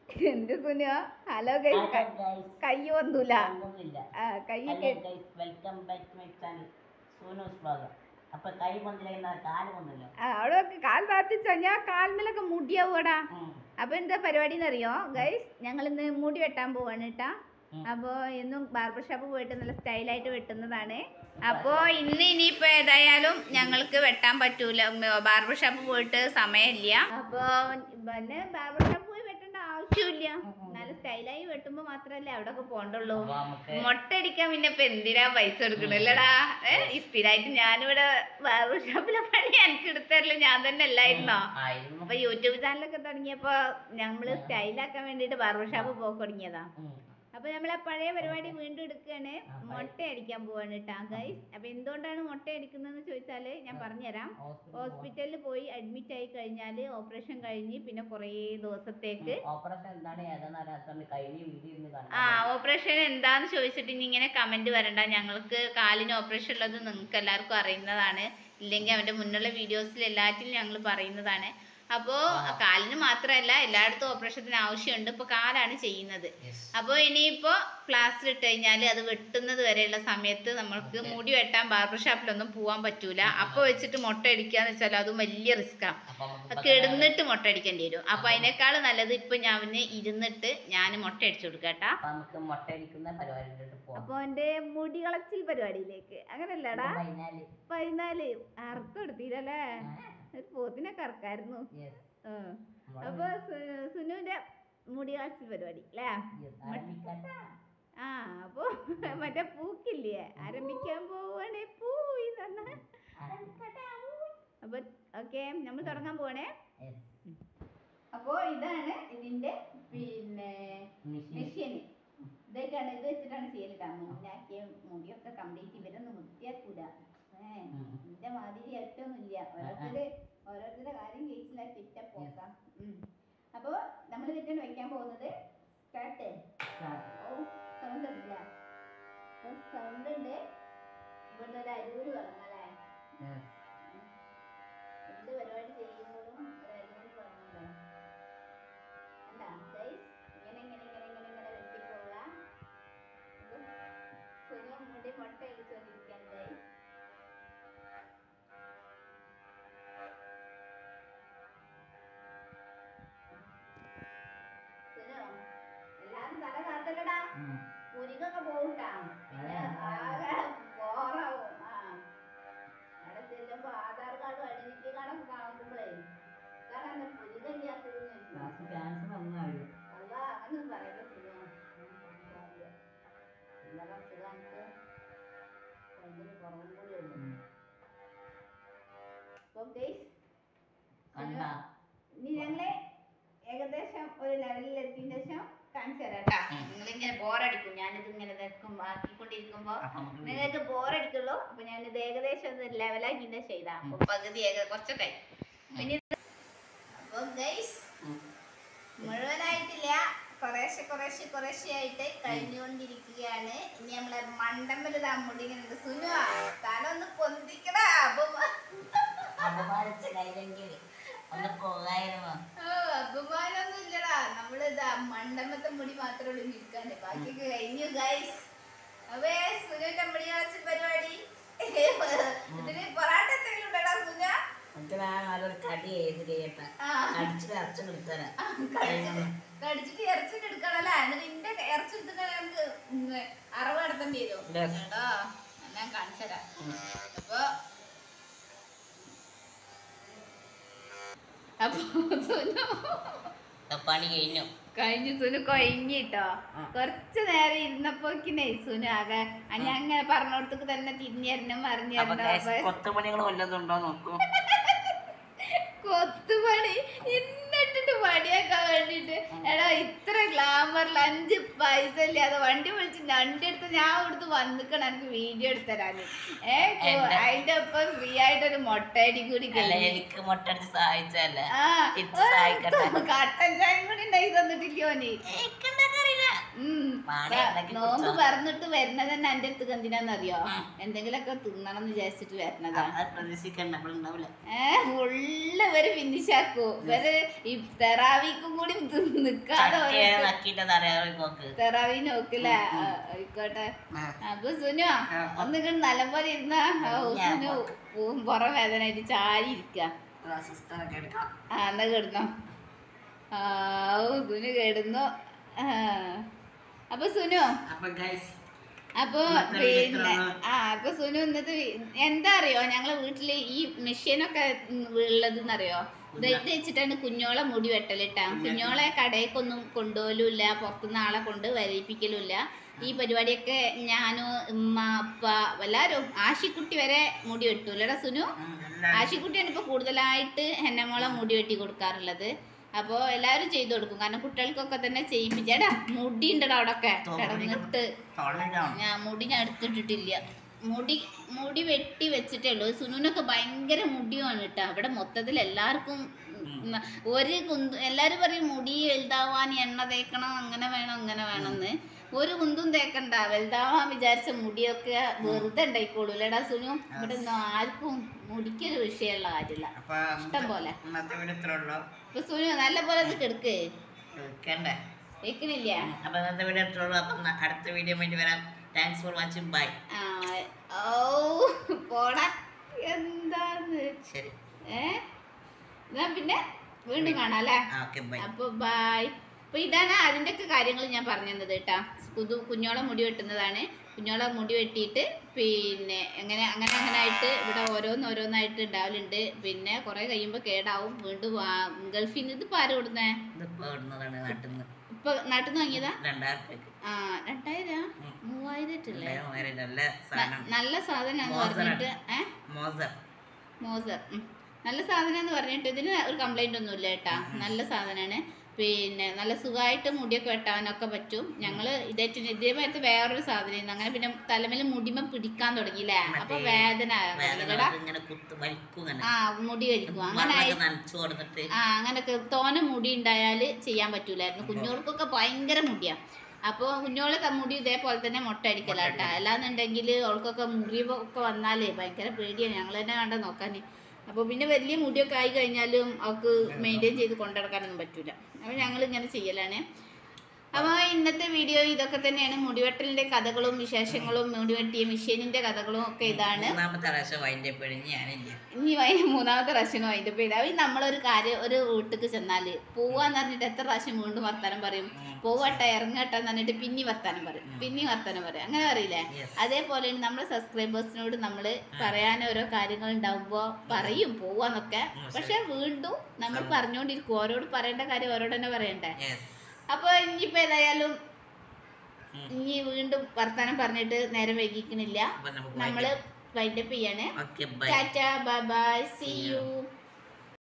എന്ത് Sunu hello guys കൈ വന്നൂല ആ കൈ welcome back to my channel Sunus blogger അപ്പൊ കൈ പൊന്നില്ല കാല് പൊന്നില്ല ആ അവിടെ ഒക്കെ കാൽ താത്തിച്ച ഞാൻ കാൽമേലൊക്കെ മുടിയാവൂടാ അപ്പൊ എന്താ പരിപാടി എന്നറിയോ ഗൈസ് ഞങ്ങൾ ഇന്ന് മുടി വെട്ടാൻ പോവാണ് കേട്ടാ ഉം. അപ്പോ എന്നും ബാർബർ ഷോപ്പ് പോയിട്ട് നല്ല സ്റ്റൈലായിട്ട് വെട്ടുന്നതാണ് അപ്പോ ഇന്ന് ഇനിയിപ്പോ ഏതായാലും ഞങ്ങൾക്ക് വെട്ടാൻ പറ്റൂല ബാർബർ ഷോപ്പ് പോയിട്ട് സമയമില്ല അപ്പോ പിന്നെ ബാർബർ ഷോപ്പ് പോയി വെട്ടേണ്ട ആവശ്യമില്ല നല്ല സ്റ്റൈലായി വെട്ടുമ്പോ മാത്രല്ലേ അവിടെ ഒക്കെ പോണ്ടുള്ളൂ അപ്പൊ നമുക്ക് മൊട്ടടിക്കാൻ പിന്നെ ഇപ്പൊ എന്തിനാ പൈസ എടുക്കണല്ലടാ ഏഹ് സ്ഥിരമായിട്ട് ഞാനിവിടെ ബാർബർ ഷോപ്പിലെ പണി എനിക്ക് എടുത്തരല് ഞാൻ തന്നെ അല്ലായിരുന്നോ ആയിരുന്നു അപ്പൊ യൂട്യൂബ് ചാനലൊക്കെ തുടങ്ങിയപ്പോ നമ്മള് സ്റ്റൈലാക്കാൻ വേണ്ടിട്ട് ബാർബർ ഷോപ്പ് പോക്ക് തുടങ്ങിയതാ ഉം. അപ്പൊ നമ്മളെ പഴയ പരിപാടി വീണ്ടും എടുക്കുകയാണ് ആ, പഴയ- മുട്ട അടിക്കാൻ പോവാണ് കേട്ടാ ഗൈസ് അപ്പൊ എന്തുകൊണ്ടാണ് മുട്ട അടിക്കുന്നതെന്ന് ചോദിച്ചാല് ഞാൻ പറഞ്ഞുതരാം ഹോസ്പിറ്റലിൽ ഹോസ്പിറ്റലിൽ പോയി അഡ്മിറ്റ് ആയി കഴിഞ്ഞാല് ഓപ്പറേഷൻ കഴിഞ്ഞ് പിന്നെ കുറേ ദിവസത്തേക്ക് പോവാം. ഓപ്പറേഷൻ എന്താണ് ഏതാന്ന് അറിയാത്തോണ്ട് കഴിഞ്ഞ വീഡിയോ ഇന്ന് ആ കാണാം ഓപ്പറേഷൻ എന്താന്ന് ചോദിച്ചിട്ട് ഇനി ഇങ്ങനെ കമന്റ് വരണ്ട ഞങ്ങൾക്ക് കാലിന് ഓപ്പറേഷൻ ഉള്ളത് നിങ്ങൾക്ക് എല്ലാവർക്കും അറിയുന്നതാണ് ഇല്ലെങ്കിൽ അവന്റെ മുന്നുള്ള വീഡിയോസിൽ എല്ലാറ്റിലും ഞങ്ങൾ പറയുന്നതാണ് അപ്പോ ആ. കാലിന് മാത്രമല്ല എല്ലായിടത്തും ഓപ്പറേഷത്തിന് ആവശ്യമുണ്ട് ഇപ്പൊ കാലാണ് ചെയ്യുന്നത് Yes. അപ്പോൾ ഇനിയിപ്പോൾ പ്ലാസ്റ്റർ ഇട്ട് കഴിഞ്ഞാൽ അത് വെട്ടുന്നത് വരെയുള്ള സമയത്ത് നമ്മൾക്ക് Okay. മുടി വെട്ടാൻ ബാർബർ ഷോപ്പിലൊന്നും പോകാൻ പറ്റൂല അപ്പോൾ വെച്ചിട്ട് മുട്ട അടിക്കാന്ന് വെച്ചാൽ അതും വലിയ റിസ്ക്കാണ് അപ്പൊ നമുക്ക് ഇപ്പൊ കിടന്നിട്ട് മുട്ട അടിക്കേണ്ടി വരും അപ്പൊ അതിനേക്കാൾ നല്ലത് ഇപ്പൊ ഞാൻ ഇരുന്നിട്ട് ഞാൻ മുട്ട അടിച്ചു കൊടുക്കട്ടാ അപ്പൊ നമുക്ക് മുട്ടയടിക്കുന്ന പരിപാടിയിലോട്ട് പോവാം അപ്പൊ എന്റെ മുടി കളച്ചിൽ പരിപാടിയിലേക്ക് അങ്ങനല്ലടാ വൈകുന്നേരം പതിനാല് അറുക്കം എടുത്തില്ലല്ലേ ഒരു പോത്തിനെ കറക്കായിരുന്നു Yes. ആ. അപ്പൊ സു- സുനുവിന്റെ മുടി കളച്ചിൽ പരിപാടി അല്ലേ Yes. ആരംഭിക്കട്ടെ. ആ അപ്പൊ മറ്റേ പൂക്കില്ലേ ആരംഭിക്കാൻ പോവാണേ പൂവി തന്നെ ആരംഭിക്കട്ടെ. അപ്പൊ ഓക്കെ നമ്മൾ തുടങ്ങാൻ പോവാണേ Yes. അപ്പോ ഇതാണ് ഇതിന്റെ പിന്നെ Machine. മെഷീൻ ഇതൊക്കെയാണ് ഇത് വെച്ചിട്ടാണ് ചെയ്യലിട്ടാ മുന്നാക്കിയ മുടിയൊക്കെ കംപ്ലീറ്റ് ഇവരൊന്നും വൃത്തിയാക്കൂല ഏഹ് ഉം. ഇതിന്റെ മാതിരി ഒറ്റൊന്നുമില്ല ഓരോരുത്തര് ഓരോരുത്തരുടെ കാര്യം കേസിലാ തെറ്റ പോക്കാം അപ്പോ നമ്മൾ ഇതിട്ടാണ് വെക്കാൻ പോകുന്നത് സ്റ്റാർട്ട് Start. ഓ സൗണ്ട് ഇല്ല സൗണ്ട് ഉണ്ട് ഇവിടെ ഒരു അരൂര് പറഞ്ഞല്ലേ Yes. എന്ത് പരിപാടി ചെയ്യുമ്പോഴും ഒരു അരൂര് പറഞ്ഞല്ലേ എന്താ ഗൈസ് ഇങ്ങനെ ഇങ്ങനെ ഇങ്ങനെ ഇങ്ങനെ ഇങ്ങനെ വെട്ടി പോവുക സുനിയും മുടി മുട്ട അടിച്ചുകൊണ്ടിരിക്കാൻ ഗൈസ് സുനു എല്ലാരും തല താത്തല്ലടാ ഉം. മുരിങ്ങൊക്കെ പോകട്ടാ പിന്നെ ആകെ ബോറാവും ആ അവിടെ ചെല്ലുമ്പോ ആധാർ കാർഡും ഐഡന്റിറ്റി കാർഡൊക്കെ കാണുമ്പോഴേ ഇതാണ് പുരികല്ലാത്തതെന്ന് Last cancer വന്നതാണ്. അല്ല അങ്ങനൊന്നും പറയല്ല സുഖം ഇന്നലെ സുഖാనికి ഭയങ്കര കുറവും കൂടി ഉണ്ട് ഉം. അപ്പൊ ഗൈസ് കണ്ടാ? ഇനി ഞങ്ങള് ഏകദേശം ഒരു ലെവലിൽ എത്തിയതിന് ശേഷം കാണിച്ചു തരാം കേട്ടാ ഉം. നിങ്ങളിങ്ങനെ ബോറടിക്കും ഞാനിത് ഇങ്ങനെ ഇതാക്കും ആക്കിക്കൊണ്ടിരിക്കുമ്പോ അപ്പൊ നമുക്ക് നിങ്ങൾക്ക് ബോറടിക്കുള്ളൂ അപ്പൊ ഞാനിത് ഏകദേശം ഒന്ന് ലെവലാക്കി ചെയ്താ അപ്പൊ പകുതി ഏക കുറച്ചൊക്കെ ഇനി അപ്പൊ ഗൈസ് ഉം. മുഴുവനായിട്ടില്ല കുറേശ്ശെ കുറേശ്ശെ കുറേശ്ശെ ആയിട്ട് കഴിഞ്ഞുകൊണ്ടിരിക്കുകയാണ് ഇനി നമ്മളെ മണ്ടമ്പല് താമ്പുണ്ടി ഇങ്ങനെ ഉണ്ട്. സുനുവാ തല ഒന്ന് പൊന്തിക്കടാ അപ്പൊ അപമാനിച്ച കയ്യിലെങ്കിൽ ഒന്ന് പോകായിരുന്നു അപമാനൊന്നും ഇല്ലടാ നമ്മള് ഇതാ മണ്ടമ്പത്തെ മുടി മാത്രമേ ഉള്ളൂ നിൽക്കാണ്ട് ബാക്കിയൊക്കെ കഴിഞ്ഞു ഗൈസ് അവേ സുനുവിന്റെ മുടി കളച്ച പരിപാടി ഇതിന് പൊറാട്ട എന്തെങ്കിലും ഉണ്ടടാ സുന എന്നിട്ട് ഞാൻ നല്ലൊരു കടി ചെയ്ത് ചെയ്യട്ടെ ആ കടിച്ചിട്ട് അച്ഛൻ എടുത്തരാ ആ, കടിച്ചിട്ട് കടിച്ചിട്ട് ഇറച്ചിട്ട് എടുക്കണല്ലേ എന്നിട്ട് ഇന്റെ ഇറച്ചെടുത്തിട്ട് നമുക്ക് ഉം അറവ് നടത്തേണ്ടി വരും Yes. കേട്ടോ ഞാൻ കാണിച്ചുതരാം അപ്പൊ അപ്പൊ സുനു പണി കഴിഞ്ഞു കഴിഞ്ഞു സുനു കൊയങ്ങിട്ടോ ആ. കുറച്ചു നേരം ഇരുന്നപ്പോക്കിനെ സുനു ആകെ ആ ഞാൻ അങ്ങനെ പറഞ്ഞോടത്തേക്ക് തന്നെ തിരിഞ്ഞരണം പറഞ്ഞു അപ്പൊ തരണം guys, കൊത്തുപണികൾ വല്ലതുണ്ടോ നോക്കൂ കൊത്തുപണി ഇന്നിട്ടിട്ട് പണിയാക്കാൻ വേണ്ടിട്ട് എടാ ഇത്ര ഗ്ലാമറിൽ അഞ്ച് പൈസ ഇല്ലാതെ വണ്ടി വിളിച്ച് വണ്ടി എടുത്ത് ഞാൻ ഇവിടുത്തെ വന്നിക്കണം എനിക്ക് വീഡിയോ എടുത്തരാന് ഏ കൊ- എന്റെ- അതിന്റെ ഒപ്പം ഫ്രീ ആയിട്ട് ഒരു മുട്ടയടി കൂടി അല്ല കഴിഞ്ഞു. എനിക്ക് മുട്ടടിച്ച് സഹായിച്ചല്ലേ ആ തിരിച്ച് സഹായിക്കട്ടെ. കട്ടൻ ചായം കൂടി ഉണ്ടാക്കി തന്നിട്ടില്ലയോ നീ ഉം. പാടെ പ- ഉണ്ടാക്കി നോമ്പ് കുടിച്ചോ. പറഞ്ഞിട്ട് വരുന്നത് തന്നെ എന്റെ അടുത്ത് എന്തിനാന്നറിയോ എന്തെങ്കിലുമൊക്കെ തിന്നണം എന്ന് വിചാരിച്ചിട്ട് വരുന്നതാ അത് പ്രതീക്ഷിക്കണ്ട അപ്പോൾ ഉണ്ടാവില്ല ഏഹ് ഉള്ള ഇവര് ഫിനിഷാക്കൂ ഇവര് ഈ തെറാവിക്കും കൂടി തി- നിക്കാതെ ചട്ടിയെ ഓരോരുത്തർ നക്കിയിട്ട് അറിയാതെ നോക്ക് തെറാവി നോക്കില്ല ആയിക്കോട്ടെ ആ. അപ്പൊ സുനു ആ. ഒന്നിങ്ങനെ നല്ലപോലെ ഇരുന്ന ഞാൻ സുനു പുറ വേദന ആയിട്ട് ചാരി ഇരിക്ക ആ സിസ്റ്ററൊക്കെ എടുക്കാം ആ എന്നാ കിടന്നോ ആ ഓ, സുനു കിടന്നു ആ. അപ്പൊ സുനു അപ്പോൾ ഗൈസ് അപ്പൊ ഇന്നത്തെ വീഡിയോ പിന്നെ ഇത്രയാണ്. ആ അപ്പൊ സുനു ഇന്നത്തെ വി- എന്താ അറിയോ ഞങ്ങളെ വീട്ടില് ഈ മെഷീനൊക്കെ ഉള്ളത് അറിയോ ഇത് ഇത് വെച്ചിട്ടാണ് കുഞ്ഞോളെ മുടി വെട്ടലിട്ടാ കുഞ്ഞോളെ കടയിലേക്കൊന്നും കൊണ്ടുപോലുമില്ല പുറത്തുനിന്ന് ആളെ കൊണ്ട് വരയിപ്പിക്കലുമില്ല ഈ പരിപാടിയൊക്കെ ഞാനും ഉമ്മ അപ്പ എല്ലാരും ആശിക്കുട്ടി വരെ മുടി വെട്ടൂലടാ സുനു ആശിക്കുട്ടിയാണ് ഇപ്പൊ കൂടുതലായിട്ട് ഹെന്നമോളെ മുടി വെട്ടി കൊടുക്കാറുള്ളത് അപ്പോ എല്ലാവരും ചെയ്തു കൊടുക്കും കാരണം കുട്ടികൾക്കൊക്കെ തന്നെ ചെയ്യിപ്പിച്ചേടാ മുടി ഉണ്ടടാ അവിടെ ഒക്കെ കിടന്നിട്ട് തൊള്ളിക്കണം ഞാൻ മുടി ഞാൻ എടുത്തിട്ടിട്ടില്ല മുടി മുടി വെട്ടി വെച്ചിട്ടേ ഉള്ളൂ സുനുവിനൊക്കെ ഭയങ്കര മുടിയുമാണ് കേട്ടോ അവിടെ മൊത്തത്തിൽ എല്ലാവർക്കും ഉം, ഒരു കുന്തു എല്ലാരും പറയും മുടി വലുതാവാൻ എണ്ണ തേക്കണം അങ്ങനെ വേണം അങ്ങനെ വേണമെന്ന് ഒരു കുന്തും തേക്കണ്ട വലുതാവാൻ വിചാരിച്ച മുടിയൊക്കെ വെറുതെ ഉണ്ടായിക്കോളൂ അല്ലേടാ സുനു ഇവിടെ ഒന്നും ആർക്കും മുടിക്കൊരു വിഷയമുള്ള കാര്യമില്ല അപ്പോൾ ഇഷ്ടം പോലെ ഇന്നത്തെ വീഡിയോ ഇത്രേ ഉള്ളൂ ഇപ്പൊ സുനു നല്ല പോലെ അത് കെടുക്ക് വെക്കണ്ടേ വെക്കണില്ല അപ്പോൾ ഇന്നത്തെ വീഡിയോ ഇത്രേ ഉള്ളൂ അപ്പം ന- അടുത്ത വീഡിയോ വേണ്ടി വരാം താങ്ക്സ് ഫോർ വാച്ചിങ് ബൈ ആ, ഓ പോടാ എന്താന്ന് ശരി ഏ എന്നാ പിന്നെ വീണ്ടും കാണാം അല്ലേ ആ ഓക്കെ ബൈ അപ്പൊ ബൈ അപ്പൊ ഇതാണ് അതിന്റെ ഒക്കെ കാര്യങ്ങൾ ഞാൻ പറഞ്ഞു തന്നത് കേട്ടാ പുതു കുഞ്ഞോളെ മുടി വെട്ടുന്നതാണ് കുഞ്ഞോളെ മുടി വെട്ടിയിട്ട് പിന്നെ എങ്ങനെ അങ്ങനെ അങ്ങനെ ആയിട്ട് ഇവിടെ ഓരോന്ന് ഓരോന്നായിട്ട് ഉണ്ടാവലുണ്ട് പിന്നെ കുറെ കഴിയുമ്പോൾ കേടാവും വീണ്ടും വാ- ഗൾഫിൽ നിന്ന് ഇതിപ്പോ ആരും ഇടുന്നേ ഇതിപ്പോൾ ഇടുന്നതാണ് നാട്ടിൽ നിന്ന് ഇപ്പൊ നാട്ടിൽ നിന്ന് വാങ്ങിയതാ രണ്ടായിരം രൂപയ്ക്ക് ആ രണ്ടായിരം ഉം. മൂവായിരത്തില്ലേ രണ്ടായിരം മൂവായിരം നല്ല സാധനം നല്ല സാധനം മോസറാണ്. പറഞ്ഞിട്ട് ഏ മോസർ മോസർ ഉം. നല്ല സാധനം എന്ന് പറഞ്ഞിട്ട് ഇതിന് ഒരു കംപ്ലൈന്റ് ഒന്നും ഇല്ല കേട്ടാ നല്ല സാധനമാണ് പിന്നെ നല്ല സുഖമായിട്ട് മുടിയൊക്കെ വെട്ടാനൊക്കെ പറ്റും ഞങ്ങള് ഇതേറ്റ് ഇതേപോലത്തെ വേറൊരു സാധനം അങ്ങനെ പിന്നെ തലമേല് മുടിമ പിടിക്കാൻ തുടങ്ങിയില്ലേ അപ്പൊ മറ്റേ വേദന വേദന തുടങ്ങിയില്ലടാ വന്നിട്ട് ഇങ്ങനെ കുത്ത് വലിക്കും ഇങ്ങനെ ആ മുടി കഴിക്കും അങ്ങനെ ആയി മണ്ണൊക്കെ നനച്ചു കൊടുത്തിട്ട് ആ അങ്ങനൊക്കെ തോനെ മുടി ഉണ്ടായാൽ ചെയ്യാൻ പറ്റൂലായിരുന്നു കുഞ്ഞോൾക്കൊക്കെ ഭയങ്കര മുടിയാ അപ്പോൾ കുഞ്ഞോളെ ത- മുടി ഇതേപോലെ തന്നെ മുട്ട അടിക്കലാട്ടാ അല്ലാന്നുണ്ടെങ്കിൽ അവൾക്കൊക്കെ മുറിവൊക്കെ വന്നാലേ ഭയങ്കര പേടിയാണ് ഞങ്ങൾ തന്നെ വേണ്ട നോക്കാൻ അപ്പോൾ പിന്നെ വലിയ മുടിയൊക്കെ ആയി കഴിഞ്ഞാലും അവൾക്ക് മെയിൻറ്റെയിൻ ചെയ്ത് കൊണ്ടുനടക്കാനൊന്നും പറ്റൂല അപ്പോൾ ഞങ്ങൾ ഇങ്ങനെ ചെയ്യലാണ് അപ്പോൾ ഇന്നത്തെ വീഡിയോ ഇതൊക്കെ തന്നെയാണ് മുടിവെട്ടലിൻ്റെ കഥകളും വിശേഷങ്ങളും മുടിവെട്ടിയ മിഷീനിൻ്റെ കഥകളും ഒക്കെ ഇതാണ് മൂന്നാമത്തെ പ്രാവശ്യം വൈൻ്റെ പിഴിഞ്ഞ് ഞാനില്ല ഇനി വൈ മൂന്നാമത്തെ പ്രാവശ്യം അതിന്റെ പേര് അവ നമ്മളൊരു കാര്യം ഒരു വീട്ടിക്ക് ചെന്നാല് പോവാന്ന് പറഞ്ഞിട്ട് എത്ര പ്രാവശ്യം വീണ്ടും വർത്താനം പറയും പോവട്ടെ ഇറങ്ങട്ടെ എന്ന് പറഞ്ഞിട്ട് പിന്നെ വർത്താനം പറയും പിന്നെ വർത്താനം പറയും അങ്ങനെ പറയില്ലേ Yes. അതേപോലെ നമ്മുടെ സബ്സ്ക്രൈബേഴ്സിനോട് നമ്മൾ പറയാൻ ഓരോ കാര്യങ്ങൾ ഉണ്ടാവുമ്പോ പറയും പോവാന്നൊക്കെ ഉം, പക്ഷെ വീണ്ടും നമ്മൾ പറഞ്ഞുകൊണ്ടിരിക്കും ഓരോട് പറയേണ്ട കാര്യം ഓരോട് തന്നെ പറയണ്ടേ യെസ് അപ്പൊ ഇനിയിപ്പോ ഏതായാലും ഉം. ഇനി വീണ്ടും വർത്താനം പറഞ്ഞിട്ട് നേരം വൈകിക്കണില്ല അപ്പം നമുക്ക് നമ്മള് വൈൻഡപ്പ് ചെയ്യാണ് okay bye tata bye bye see U